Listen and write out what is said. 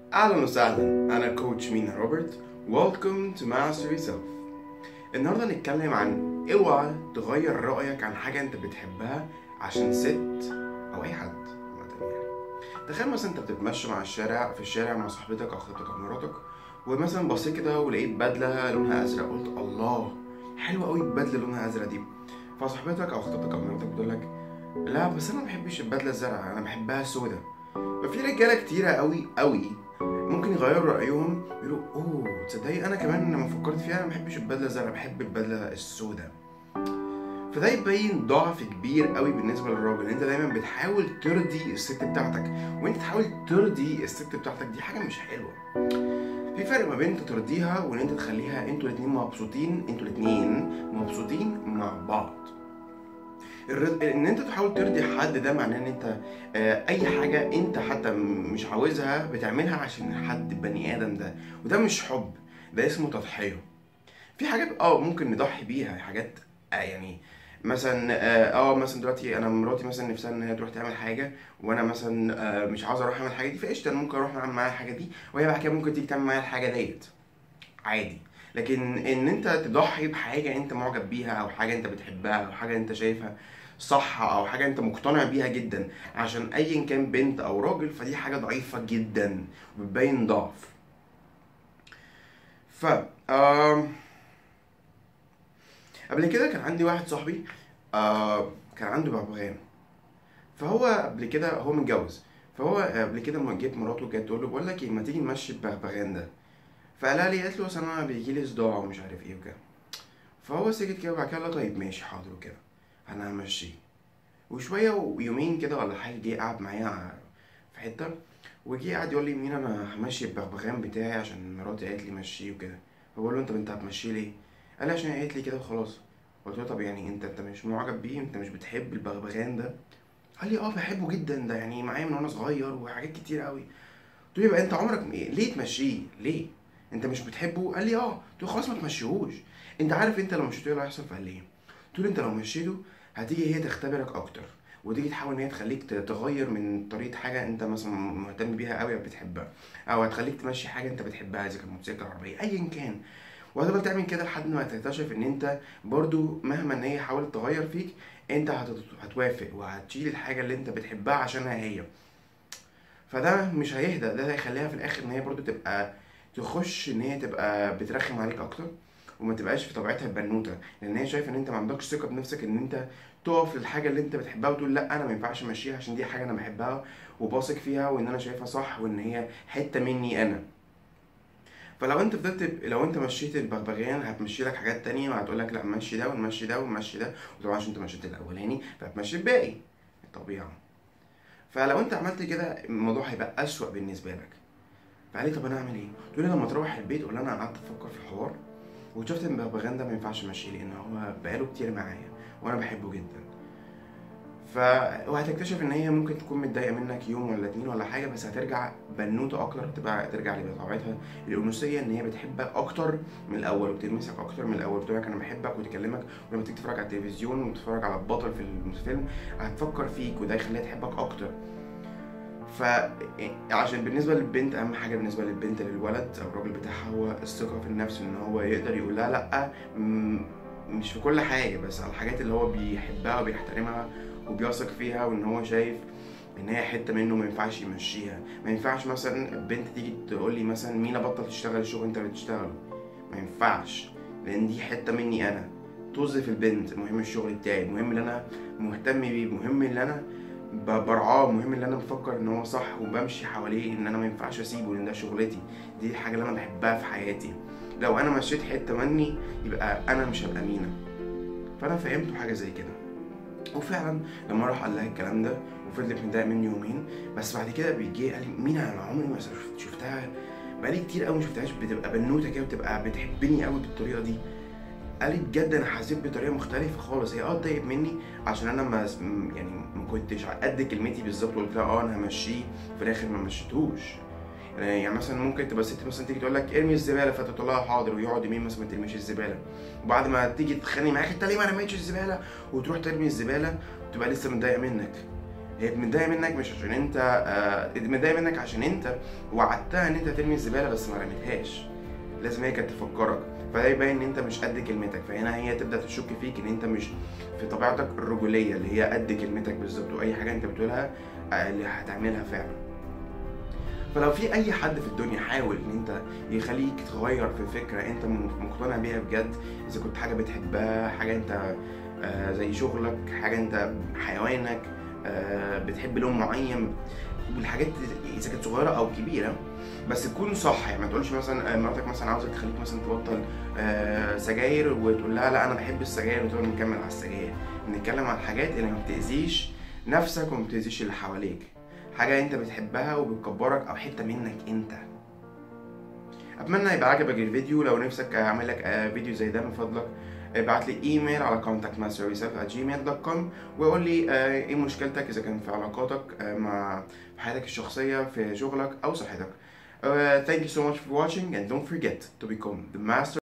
اهلا وسهلا انا كوتش مينا روبرت Welcome to Master Yourself النهارده هنتكلم عن اوعى تغير رايك عن حاجه انت بتحبها عشان ست او اي حد عامة يعني تخيل مثلا انت بتتمشى مع الشارع في الشارع مع صاحبتك او خطيبتك او مراتك ومثلا بصيت كده ولقيت بدله لونها ازرق قلت الله حلوه قوي البدله لونها ازرق دي فصاحبتك او خطيبتك او مراتك بتقول لك لا بس انا ما بحبش البدله الزرقاء انا بحبها سودا ففي رجاله كتيره قوي قوي ممكن يغيروا رايهم يقولوا اوه تصدقي انا كمان لما فكرت فيها انا ما بحبش البدله الزرقاء بحب البدله السوداء فده يبين ضعف كبير قوي بالنسبه للراجل انت دايما بتحاول ترضي الست بتاعتك وانت تحاول ترضي الست بتاعتك دي حاجه مش حلوه في فرق ما بين انت ترضيها وان انت تخليها انتوا الاتنين مبسوطين انتوا الاتنين مبسوطين مع بعض الرض... ان انت تحاول ترضي حد ده معناه ان انت آه، اي حاجه انت حتى م- مش عاوزها بتعملها عشان حد البني ادم ده وده مش حب ده اسمه تضحيه في حاجات اه ممكن نضحي بيها حاجات آه يعني مثلا اه آه، مثلا دلوقتي انا مراتي مثلا نفسها ان هي تروح تعمل حاجه وانا مثلا آه مش عاوز اروح اعمل الحاجه دي فقشطه انا ممكن اروح اعمل معاها الحاجه دي وهي بعد كده ممكن تيجي تعمل معايا الحاجه ديت عادي لكن ان انت تضحي بحاجه انت معجب بيها او حاجه انت بتحبها او حاجه انت شايفها صح او حاجه انت مقتنع بيها جدا عشان ايا كان بنت او راجل فدي حاجه ضعيفه جدا وبتبين ضعف ف آم، قبل كده كان عندي واحد صاحبي آه كان عنده بغبغان فهو قبل كده هو متجوز فهو قبل كده لما جت مراته جت تقول له بقول لك ايه ما تيجي نمشي البغبغان ده فقالها لي قالت له اصل انا بيجي لي صداع ومش عارف ايه وكده فهو سكت كده وبعد كده قال لها طيب ماشي حاضر وكده انا همشيه وشويه ويومين كده ولا حاجه جه قعد معايا في حته وجي قعد يقول لي مين انا همشي البغبغان بتاعي عشان مراتي قالت لي مشيه وكده فبقول له انت انت هتمشيه ليه قال لي عشان هي قالت لي كده وخلاص قلت له طب يعني انت انت مش معجب بيه انت مش بتحب البغبغان ده قال لي اه بحبه جدا ده يعني معايا من وانا صغير وحاجات كتير قوي قلت له يبقى انت عمرك م- ليه تمشيه ليه انت مش بتحبه قال لي اه قلت له خلاص ما تمشيهوش انت عارف انت لو مشيته ايه اللي هيحصل فقال لي ايه قلت له انت لو مشيته هتيجي هي تختبرك اكتر وتيجي تحاول ان هي تخليك ت- تغير من طريقه حاجه انت مثلا مهتم بيها قوي او بتحبها او هتخليك تمشي حاجه انت بتحبها اذا كان موتوسيكل عربيه ايا كان وهتفضل تعمل كده لحد ما تكتشف ان انت برضو مهما ان هي حاولت تغير فيك انت هتت- هتوافق وهتشيل الحاجه اللي انت بتحبها عشانها هي فده مش هيهدى ده هيخليها في الاخر ان هي برضو تبقى تخش ان هي تبقى بترخم عليك اكتر وما تبقاش في طبيعتها البنوته لان هي شايفه ان انت ما عندكش ثقه بنفسك ان انت تقف للحاجه اللي انت بتحبها وتقول لا انا ما ينفعش امشيها عشان دي حاجه انا بحبها وباثق فيها وان انا شايفها صح وان هي حته مني انا فلو انت فضلت لو انت مشيت البغبغان هتمشي لك حاجات تانية وهتقول لك لا مشي ده ونمشي ده ونمشي ده وطبعا عشان انت مشيت الاولاني فهتمشي الباقي الطبيعه فلو انت عملت كده الموضوع هيبقى اسوأ بالنسبه لك فقال لي طب انا اعمل ايه؟ قلت له لما تروح البيت قول انا قعدت افكر في الحوار وشفت ان البغبغان ده ما ينفعش امشيه لان هو بقاله كتير معايا وانا بحبه جدا ف وهتكتشف ان هي ممكن تكون متضايقه منك يوم ولا اتنين ولا حاجه بس هترجع بنوته اكتر تبقى ترجع لطبيعتها الانوثيه ان هي بتحبك اكتر من الاول وبتلمسك اكتر من الاول بتقول لك انا بحبك وتكلمك ولما تيجي تتفرج على التلفزيون وتتفرج على البطل في الفيلم هتفكر فيك وده يخليها تحبك اكتر فعشان بالنسبه للبنت اهم حاجه بالنسبه للبنت للولد او الراجل بتاعها هو الثقه في النفس ان هو يقدر يقول لها لا م- مش في كل حاجه بس على الحاجات اللي هو بيحبها وبيحترمها وبيثق فيها وان هو شايف ان هي حته منه ما ينفعش يمشيها ما ينفعش مثلا البنت تيجي تقول لي مثلا مينا بطل تشتغل الشغل انت اللي بتشتغله ما ينفعش لان دي حته مني انا طز في البنت مهم الشغل بتاعي المهم اللي انا مهتم بيه المهم اللي انا ب- برعاه المهم اللي انا بفكر ان هو صح وبمشي حواليه ان انا ما ينفعش اسيبه لان ده شغلتي دي الحاجه اللي انا بحبها في حياتي لو انا مشيت حته مني يبقى انا مش هبقى مينا فانا فهمته حاجه زي كده وفعلا لما راح قال لها الكلام ده وفضلت متضايق مني يومين بس بعد كده بيجي قال لي مينا انا عمري ما شفت- شفتها بقالي كتير قوي ما شفتهاش بتبقى بنوته كده وتبقى بتحبني قوي بالطريقه دي قال لي بجد انا حسيت بطريقه مختلفه خالص هي اه اتضايقت مني عشان انا ما م- يعني ما كنتش قد كلمتي بالظبط وقلت لها اه انا همشيه في الاخر ما مشيتوش يعني مثلا ممكن تبقى ست مثلا تيجي تقول لك ارمي الزباله فتقول لها حاضر ويقعد يمين مثلا ما ترميش الزباله وبعد ما تيجي تتخانق معاك انت ليه ما رميتش الزباله وتروح ترمي الزباله وتبقى لسه متضايقه منك هي متضايقه منك مش عشان انت آه، متضايقه منك عشان انت وعدتها ان انت ترمي الزباله بس ما رميتهاش لازم هي كانت تفكرك فده يبين ان انت مش قد كلمتك فهنا هي تبدا تشك فيك ان انت مش في طبيعتك الرجوليه اللي هي قد كلمتك بالظبط واي حاجه انت بتقولها آه، اللي هتعملها فعلا فلو في اي حد في الدنيا حاول ان انت يخليك تغير في فكره انت م- مقتنع بيها بجد اذا كنت حاجه بتحبها حاجه انت آه، زي شغلك حاجه انت حيوانك آه، بتحب لون معين والحاجات دي اذا كانت صغيره او كبيره بس تكون صح يعني ما تقولش مثلا آه، مراتك مثلا عاوزك تخليك مثلا تبطل آه، سجاير وتقول لها لا انا بحب السجاير وتقول نكمل على السجاير نتكلم عن الحاجات اللي ما بتاذيش نفسك وما بتاذيش اللي حواليك حاجه انت بتحبها وبتكبرك او حته منك انت اتمنى يبقى عجبك الفيديو لو نفسك اعمل لك آه، فيديو زي ده من فضلك ابعت لي ايميل على contactmasteryourself@gmail.com وقول لي آه، ايه مشكلتك اذا كان في علاقاتك آه، مع في حياتك الشخصيه في شغلك او صحتك Uh, thank you so much for watching and don't forget to become the master